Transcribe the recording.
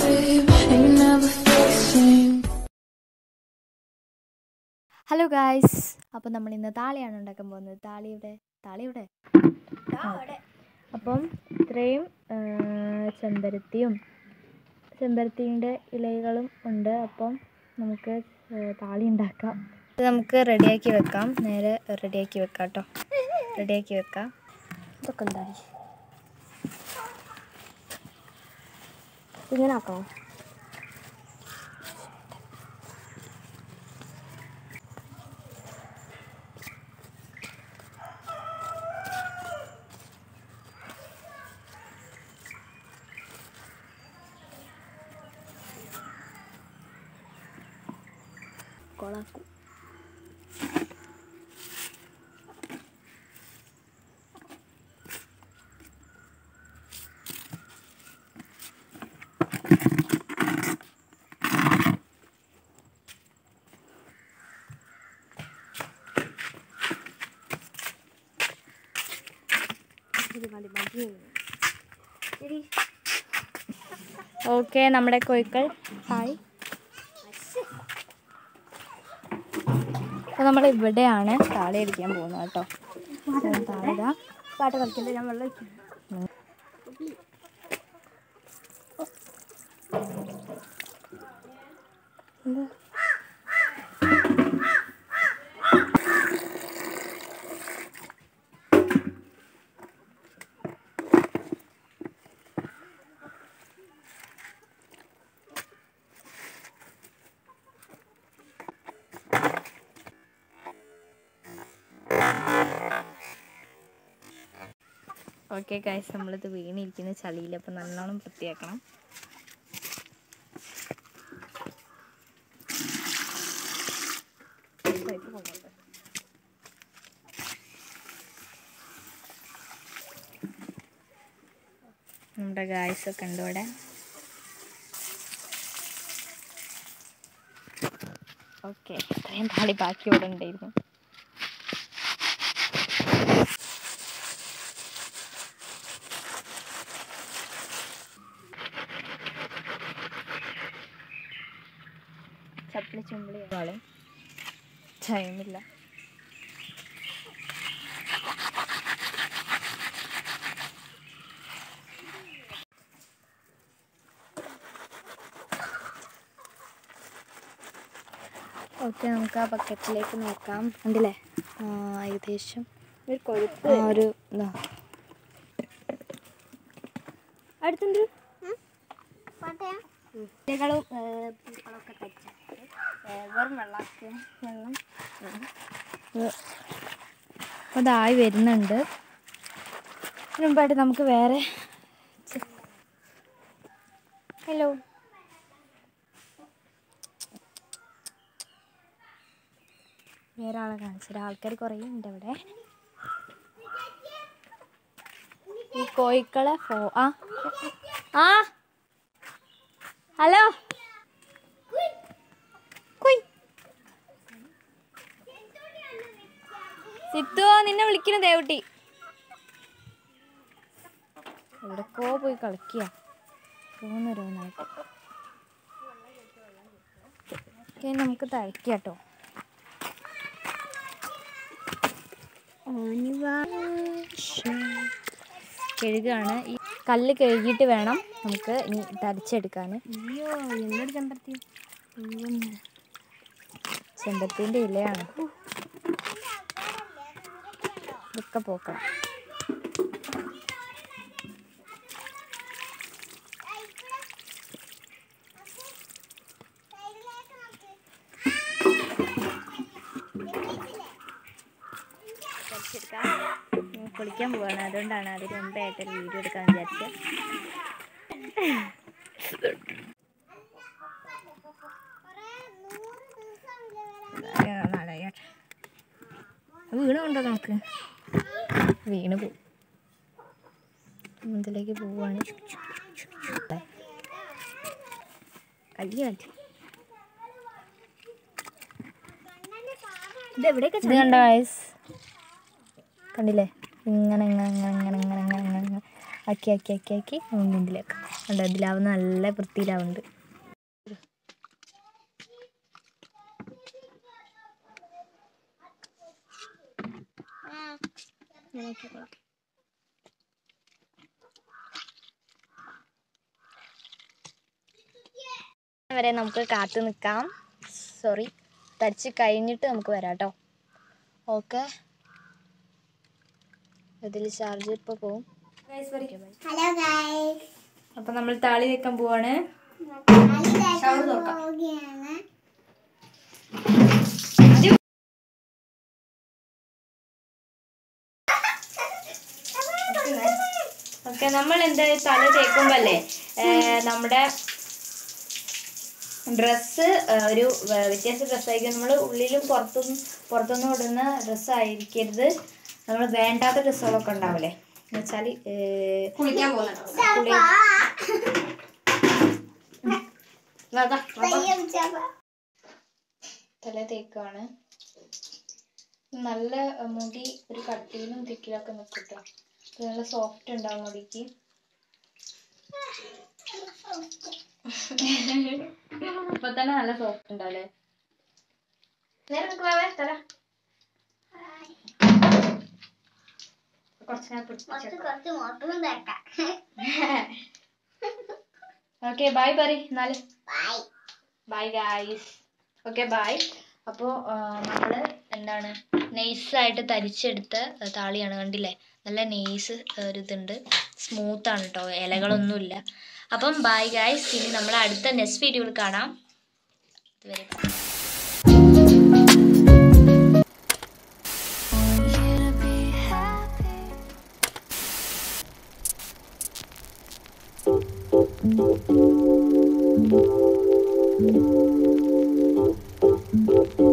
babe, and you never feel the same. Hello guys അപ്പം നമ്മൾ ഇന്ന് താളിയാണ് ഉണ്ടാക്കാൻ പോകുന്നത് താളിയുടെ താളിയുടെ അപ്പം ഇത്രയും ആ, ചെമ്പരത്തിയും ചെമ്പരത്തിൻ്റെ ഇലകളും ഉണ്ട് അപ്പം നമുക്ക് ആ, താളി ഉണ്ടാക്കാം ഇത് നമുക്ക് റെഡിയാക്കി വെക്കാം നേരെ റെഡിയാക്കി വെക്കാം കേട്ടോ റെഡിയാക്കി വെക്കാം ഇതൊക്കെ എന്തായി ഇങ്ങനെ ആക്കണോ കൊളാക്കും ഓക്കെ നമ്മുടെ കോഴിക്കൾ ഹായ് അപ്പോൾ നമ്മൾ ഇവിടെയാണ് താളി അടിക്കാൻ പോകുന്നത് കേട്ടോ താളിത പാട്ട് കളിക്കണ്ട ഞാൻ വെള്ളം ഒഴിക്കാം. എന്താ? ഓക്കെ ഗൈസ് നമ്മളിത് വീണിരിക്കുന്ന ചളിയിൽ അപ്പം നല്ലോണം വൃത്തിയാക്കണം നമ്മുടെ ഗായ്സ് ഒക്കെ ഉണ്ട് ഇവിടെ ഓക്കെ ഇത്രയും താളി ബാക്കി ഇവിടെ ഉണ്ടായിരുന്നു ചപ്പിളി ചുമ്പിളി ആള് ടൈമില്ല ഓക്കെ നമുക്ക് ആ ബക്കറ്റിലേക്ക് നോക്കാം ഉണ്ടല്ലേ ആ, ഏകദേശം ഒരു കൊഴുപ്പ് ഒരു ഇതാ അടുത്തുണ്ട് ഇലകളും പൂക്കളൊക്കെ തയ്ച്ചിട്ട് വെറും വെള്ളമൊക്കെ വെള്ളം അപ്പോൾ അതായി വരുന്നുണ്ട് അതിന് മുമ്പായിട്ട് നമുക്ക് വേറെ ഹലോ വേറെ ആളെ കാണിച്ചത് ആൾക്കാർ കുറേ ഉണ്ട് ഇവിടെ ഈ കോഴിക്കളെ ഫോ ആ ആ ഹലോ കുയ്. സിത്തു നിന്നെ വിളിക്കുന്നു ദേവുട്ടി എവിടക്കോ പോയി കളിക്കുക തോന്നരോന്നായിട്ട് ഓക്കെ നമുക്ക് തഴക്കാം കേട്ടോ കഴുകാണ് ഈ കല്ല് കഴുകിയിട്ട് വേണം നമുക്ക് ഇനി തരിച്ചെടുക്കാൻ അയ്യോ എന്നൊരു ചെമ്പരത്തി ചെമ്പരത്തിൻ്റെ ഇലയാണ് ഇതൊക്കെ പോക്കണം ഞാൻ കുളിക്കാൻ പോവാണ് അതുകൊണ്ടാണ് അതിന് മുമ്പായിട്ട് ഒരു വീഡിയോ എടുക്കാൻ വിചാരിച്ചത് വീണുണ്ടോ നമുക്ക് വീണ് പോവും ഇതിലേക്ക് പോവാണ് കല്ല് കാറ്റ് ഇത് കണ്ട വയസ് കണ്ടില്ലേ ഇങ്ങനെ ഇങ്ങനെ ഇങ്ങനെ ഇങ്ങനെ ഇങ്ങനെ ഇങ്ങനെ ഇങ്ങനെ ഇങ്ങനെ ആക്കി ആക്കി ആക്കി ആക്കി ഇതിലേക്ക് കണ്ടോ ഇതിലാവുന്ന നല്ല വൃത്തിയിലാവുന്നുണ്ട് വരെ നമുക്ക് കാത്തു നിൽക്കാം സോറി തരിച്ച് കഴിഞ്ഞിട്ട് നമുക്ക് വരാം കേട്ടോ ഓക്കെ ഇതിൽ ചാർജ് ഇപ്പോൾ പോവും ഹലോ ഗൈസ് അപ്പം നമ്മൾ താളി വെക്കാൻ പോവാണ് ഷവർ തുറക്കാം. പോവുകയാണ് ഓക്കെ നമ്മൾ എന്താ തല തേക്കുമ്പോൾ അല്ലേ നമ്മുടെ ഡ്രസ്സ് ഒരു വ- വ്യത്യസ്ത ഡ്രസ്സായിരിക്കും നമ്മൾ ഉള്ളിലും പുറത്തും പുറത്തുനിന്നും ഇടുന്ന ഡ്രസ്സ് ആയിരിക്കരുത് നമ്മൾ വേണ്ടാത്ത ഡ്രസ്സുകളൊക്കെ ഉണ്ടാവില്ലേ എന്ന് വെച്ചാൽ കുളിക്കാൻ പോകുന്നുണ്ടോ പയ്യം ചവ തല തേക്കാണ് നല്ല അഹ്, മുടി ഒരു കട്ടിയിലും തിക്കിലൊക്കെ നിൽക്കട്ടോ അപ്പൊ നല്ല സോഫ്റ്റ് ഉണ്ടാവും മുടിക്ക് ഇപ്പൊ തന്നെ നല്ല സോഫ്റ്റ് ഉണ്ടാവില്ലേ നേരെ നിൽക്കുവാവേ തല കുറച്ച് നേരം കുറച്ച് പിടിച്ചു കുറച്ച് മോട്ടറും തേക്കാം ഓക്കെ ബൈ പറ എന്നാല് bye bye guys okay bye അപ്പോൾ നമ്മൾ എന്താണ് നൈസായിട്ട് തരിച്ചെടുത്ത താളിയാണ് കണ്ടില്ലേ നല്ല നൈസ് ഒരു ഇതുണ്ട് സ്മൂത്താണ് കേട്ടോ ഇലകളൊന്നുമില്ല അപ്പം ബൈ ഗായ്സ് ഇനി നമ്മൾ അടുത്ത നെക്സ്റ്റ് വീഡിയോയിൽ കാണാം ഇതുവരെ bye. you to be happy. Bye.